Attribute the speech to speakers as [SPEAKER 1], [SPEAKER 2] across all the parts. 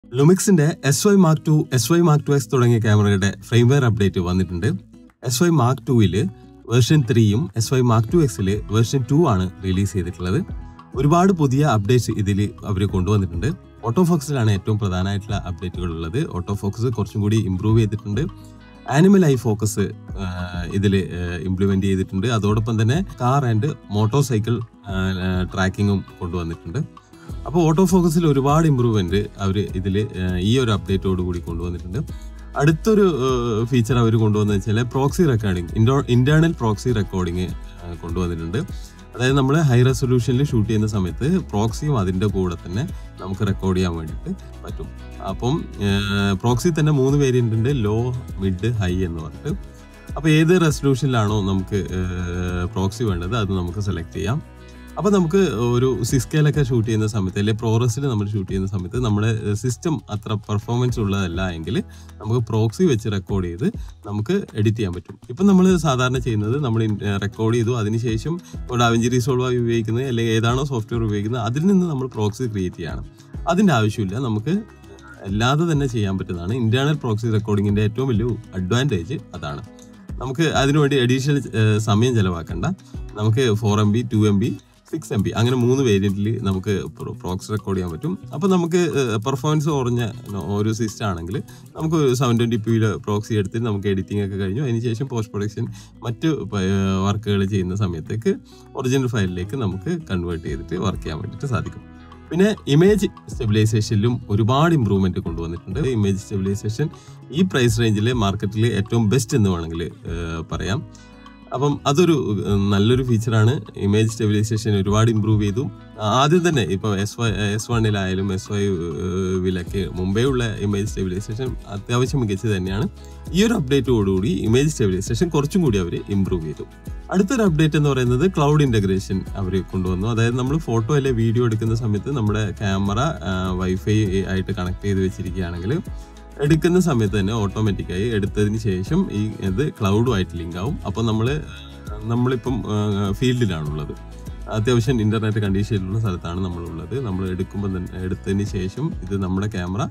[SPEAKER 1] ലുമിക്സിന്റെ S five mark two S five mark two X തുടങ്ങിയ ക്യാമറയുടെ firmware update വന്നിട്ടുണ്ട് S five mark ടുവില് version ത്രീയും എസ് വൈ മാർക്ക് ടു എക്സില് version two ആണ് റിലീസ് ചെയ്തിട്ടുള്ളത് ഒരുപാട് പുതിയ അപ്ഡേറ്റ്സ് ഇതിൽ അവർ കൊണ്ടുവന്നിട്ടുണ്ട് ഓട്ടോ ഫോക്സിലാണ് ഏറ്റവും പ്രധാനമായിട്ടുള്ള അപ്ഡേറ്റുകൾ ഉള്ളത് ഓട്ടോ ഫോക്കസ് കുറച്ചും കൂടി ഇമ്പ്രൂവ് ചെയ്തിട്ടുണ്ട് ആനിമൽ ഐ ഫോക്കസ് ഇതിൽ ഇംപ്ലിമെന്റ് ചെയ്തിട്ടുണ്ട് അതോടൊപ്പം തന്നെ കാർ ആൻഡ് മോട്ടോർ സൈക്കിൾ ട്രാക്കിങ്ങും കൊണ്ടുവന്നിട്ടുണ്ട് അപ്പോൾ ഓട്ടോ ഫോക്കസിൽ ഒരുപാട് ഇമ്പ്രൂവ്മെന്റ് അവർ ഇതിൽ ഈ ഒരു അപ്ഡേറ്റോട് കൂടി കൊണ്ടുവന്നിട്ടുണ്ട് അടുത്തൊരു ഫീച്ചർ അവർ കൊണ്ടുവന്നത് വെച്ചാൽ പ്രോക്സി റെക്കോർഡിംഗ് ഇൻഡോ ഇന്റേണൽ പ്രോക്സി റെക്കോർഡിംഗ് കൊണ്ടുവന്നിട്ടുണ്ട് അതായത് നമ്മൾ ഹൈ റെസൊല്യൂഷനിൽ ഷൂട്ട് ചെയ്യുന്ന സമയത്ത് പ്രോക്സിയും അതിൻ്റെ കൂടെ തന്നെ നമുക്ക് റെക്കോർഡ് ചെയ്യാൻ വേണ്ടിയിട്ട് പറ്റും അപ്പം പ്രോക്സി തന്നെ മൂന്ന് വേരിയൻ്റ് ഉണ്ട് ലോ മിഡ് ഹൈ എന്ന് പറഞ്ഞിട്ട് അപ്പോൾ ഏത് റെസൊല്യൂഷനിലാണോ നമുക്ക് പ്രോക്സി വേണ്ടത് അത് നമുക്ക് സെലക്ട് ചെയ്യാം അപ്പോൾ നമുക്ക് ഒരു സിസ്കേലൊക്കെ ഷൂട്ട് ചെയ്യുന്ന സമയത്ത് അല്ലെങ്കിൽ പ്രോറസിൽ നമ്മൾ ഷൂട്ട് ചെയ്യുന്ന സമയത്ത് നമ്മുടെ സിസ്റ്റം അത്ര പെർഫോമൻസ് ഉള്ളതല്ല എങ്കിൽ നമുക്ക് പ്രോക്സി വെച്ച് റെക്കോർഡ് ചെയ്ത് നമുക്ക് എഡിറ്റ് ചെയ്യാൻ പറ്റും ഇപ്പം നമ്മൾ സാധാരണ ചെയ്യുന്നത് നമ്മൾ റെക്കോർഡ് ചെയ്തു അതിനുശേഷം ഡാവിഞ്ചി റിസോൾവ് ആയി ഉപയോഗിക്കുന്നത് അല്ലെങ്കിൽ ഏതാണോ സോഫ്റ്റ്വെയർ ഉപയോഗിക്കുന്നത് അതിൽ നിന്ന് നമ്മൾ പ്രോക്സി ക്രിയേറ്റ് ചെയ്യണം അതിൻ്റെ ആവശ്യമില്ല നമുക്ക് അല്ലാതെ തന്നെ ചെയ്യാൻ പറ്റുന്നതാണ് ഇന്റേണൽ പ്രോക്സി റെക്കോർഡിങ്ങിൻ്റെ ഏറ്റവും വലിയ അഡ്വാൻറ്റേജ് അതാണ് നമുക്ക് അതിനുവേണ്ടി അഡീഷണൽ സമയം ചിലവാക്കണ്ട നമുക്ക് four M B two M B six M B അങ്ങനെ മൂന്ന് വേരിയന്റിൽ നമുക്ക് പ്രോക്സ് റെക്കോർഡ് ചെയ്യാൻ പറ്റും അപ്പോൾ നമുക്ക് പെർഫോമൻസ് കുറഞ്ഞ ഒരു സിസ്റ്റം ആണെങ്കിൽ നമുക്ക് സെവൻ ട്വൻറ്റി പിയിൽ പ്രോക്സി എടുത്ത് നമുക്ക് എഡിറ്റിംഗ് ഒക്കെ കഴിഞ്ഞു അതിനുശേഷം പോസ്റ്റ് പ്രൊഡക്ഷൻ മറ്റ് വർക്കുകൾ ചെയ്യുന്ന സമയത്തേക്ക് ഒറിജിനൽ ഫയലിലേക്ക് നമുക്ക് കൺവേർട്ട് ചെയ്തിട്ട് വർക്ക് ചെയ്യാൻ വേണ്ടിയിട്ട് സാധിക്കും പിന്നെ ഇമേജ് സ്റ്റെബിലൈസേഷനിലും ഒരുപാട് ഇമ്പ്രൂവ്മെന്റ് കൊണ്ടുവന്നിട്ടുണ്ട് ഇമേജ് സ്റ്റെബിലൈസേഷൻ ഈ പ്രൈസ് റേഞ്ചിൽ മാർക്കറ്റിൽ ഏറ്റവും ബെസ്റ്റ് എന്ന് വേണമെങ്കിൽ പറയാം അപ്പം അതൊരു നല്ലൊരു ഫീച്ചറാണ് ഇമേജ് സ്റ്റെബിലൈസേഷൻ ഒരുപാട് ഇമ്പ്രൂവ് ചെയ്തു ആദ്യം തന്നെ ഇപ്പോൾ എസ് വൈ എസ് വണ്ണിലായാലും എസ് വൈ വിലൊക്കെ മുമ്പേ ഉള്ള ഇമേജ് സ്റ്റെബിലൈസേഷൻ അത്യാവശ്യം മികച്ചത് തന്നെയാണ് ഈ ഒരു അപ്ഡേറ്റോടുകൂടി ഇമേജ് സ്റ്റെബിലൈസേഷൻ കുറച്ചും കൂടി അവർ ഇമ്പ്രൂവ് ചെയ്തു അടുത്തൊരു അപ്ഡേറ്റ് എന്ന് പറയുന്നത് ക്ലൗഡ് ഇന്റഗ്രേഷൻ അവർ കൊണ്ടുവന്നു അതായത് നമ്മൾ ഫോട്ടോ അല്ലെ വീഡിയോ എടുക്കുന്ന സമയത്ത് നമ്മുടെ ക്യാമറ വൈഫൈ ആയിട്ട് കണക്ട് ചെയ്ത് വെച്ചിരിക്കുകയാണെങ്കിൽ എടുക്കുന്ന സമയത്ത് തന്നെ ഓട്ടോമാറ്റിക്കായി എടുത്തതിന് ശേഷം ഈ ഇത് ക്ലൗഡുമായിട്ട് ലിങ്ക് ആവും അപ്പോൾ നമ്മൾ നമ്മളിപ്പം ഫീൽഡിലാണുള്ളത് അത്യാവശ്യം ഇന്റർനെറ്റ് കണ്ടീഷനിലുള്ള സ്ഥലത്താണ് നമ്മളുള്ളത് നമ്മൾ എടുക്കുമ്പോൾ തന്നെ എടുത്തതിന് ശേഷം ഇത് നമ്മുടെ ക്യാമറ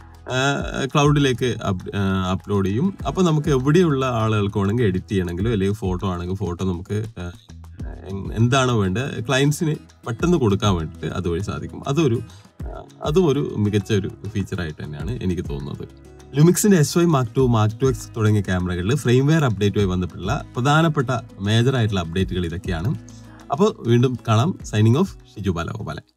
[SPEAKER 1] ക്ലൗഡിലേക്ക് അപ്ലോഡ് ചെയ്യും അപ്പോൾ നമുക്ക് എവിടെയുള്ള ആളുകൾക്ക് വേണമെങ്കിൽ എഡിറ്റ് ചെയ്യണമെങ്കിലോ അല്ലെങ്കിൽ ഫോട്ടോ ആണെങ്കിൽ ഫോട്ടോ നമുക്ക് എന്താണോ വേണ്ടത് ക്ലയൻസിന് പെട്ടെന്ന് കൊടുക്കാൻ വേണ്ടിയിട്ട് അതുവഴി സാധിക്കും അതൊരു അതും ഒരു മികച്ച ഒരു ഫീച്ചറായിട്ട് തന്നെയാണ് എനിക്ക് തോന്നുന്നത് ലുമിക്സിന്റെ S five mark two mark two X തുടങ്ങിയ ക്യാമറകളിൽ ഫ്രെയിംവെയർ അപ്ഡേറ്റുമായി ബന്ധപ്പെട്ടുള്ള പ്രധാനപ്പെട്ട മേജർ ആയിട്ടുള്ള അപ്ഡേറ്റുകൾ ഇതൊക്കെയാണ് അപ്പോൾ വീണ്ടും കാണാം സൈനിങ് ഓഫ് ഷിജു ബാലഗോപാലൻ